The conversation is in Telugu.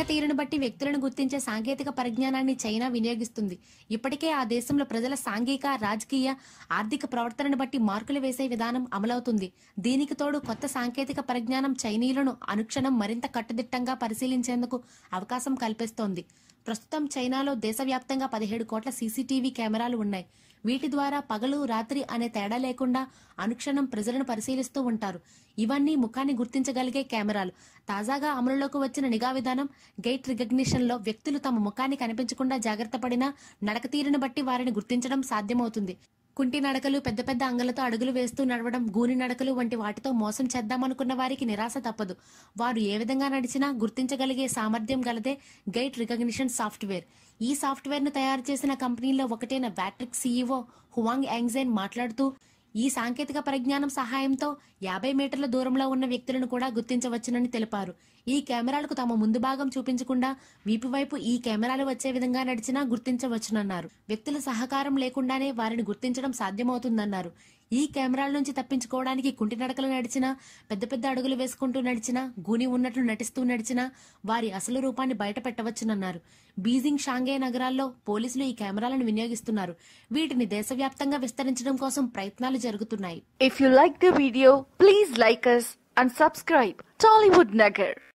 నడక తీరును బట్టి వ్యక్తులను గుర్తించే సాంకేతిక పరిజ్ఞానాన్ని చైనా వినియోగిస్తుంది ఇప్పటికే ఆ దేశంలో ప్రజల సాంఘిక రాజకీయ ఆర్థిక ప్రవర్తనను బట్టి మార్కులు వేసే విధానం అమలవుతుంది దీనికి తోడు కొత్త సాంకేతిక పరిజ్ఞానం చైనీయులను అనుక్షణం మరింత కట్టుదిట్టంగా పరిశీలించేందుకు అవకాశం కల్పిస్తోంది ప్రస్తుతం చైనాలో దేశవ్యాప్తంగా పదిహేడు కోట్ల సీసీటీవీ కెమెరాలు ఉన్నాయి వీటి ద్వారా పగలు రాత్రి అనే తేడా లేకుండా అనుక్షణం ప్రజలను పరిశీలిస్తూ ఉంటారు ఇవన్నీ ముఖాన్ని గుర్తించగలిగే కెమెరాలు తాజాగా అమలులోకి వచ్చిన నిఘా విధానం గేట్ రికగ్నిషన్ లో వ్యక్తులు తమ ముఖాన్ని కనిపించకుండా జాగ్రత్త పడినా నడక తీరును బట్టి వారిని గుర్తించడం సాధ్యమవుతుంది కుంటి నడకలు పెద్ద పెద్ద అంగలతో అడుగులు వేస్తూ నడవడం గూని నడకలు వంటి వాటితో మోసం చేద్దామనుకున్న వారికి నిరాశ తప్పదు వారు ఏ విధంగా నడిచినా గుర్తించగలిగే సామర్థ్యం గలదే గైట్ రికగ్నిషన్ సాఫ్ట్వేర్ ఈ సాఫ్ట్వేర్ ను తయారు చేసిన కంపెనీలో ఒకటైన బ్యాట్రిక్ సీఈఓ హువాంగ్ యాంగ్జైన్ మాట్లాడుతూ ఈ సాంకేతిక పరిజ్ఞానం సహాయంతో యాభై మీటర్ల దూరంలో ఉన్న వ్యక్తులను కూడా గుర్తించవచ్చునని తెలిపారు ఈ కెమెరాలకు తమ ముందు భాగం చూపించకుండా వీపు వైపు ఈ కెమెరాలు వచ్చే విధంగా నడిచినా గుర్తించవచ్చునన్నారు వ్యక్తుల సహకారం లేకుండానే వారిని గుర్తించడం సాధ్యమవుతుందన్నారు ఈ కెమెరాల నుంచి తప్పించుకోవడానికి కుంటి నడకలు నడిచినా పెద్ద పెద్ద అడుగులు వేసుకుంటూ నడిచినా గూని ఉన్నట్లు నటిస్తూ నడిచినా వారి అసలు రూపాన్ని బయట పెట్టవచ్చునన్నారు బీజింగ్ షాంఘై నగరాల్లో పోలీసులు ఈ కెమెరాలను వినియోగిస్తున్నారు వీటిని దేశవ్యాప్తంగా విస్తరించడం కోసం ప్రయత్నాలు జరుగుతున్నాయి If you like the video, please like us and subscribe Tollywood Nagar.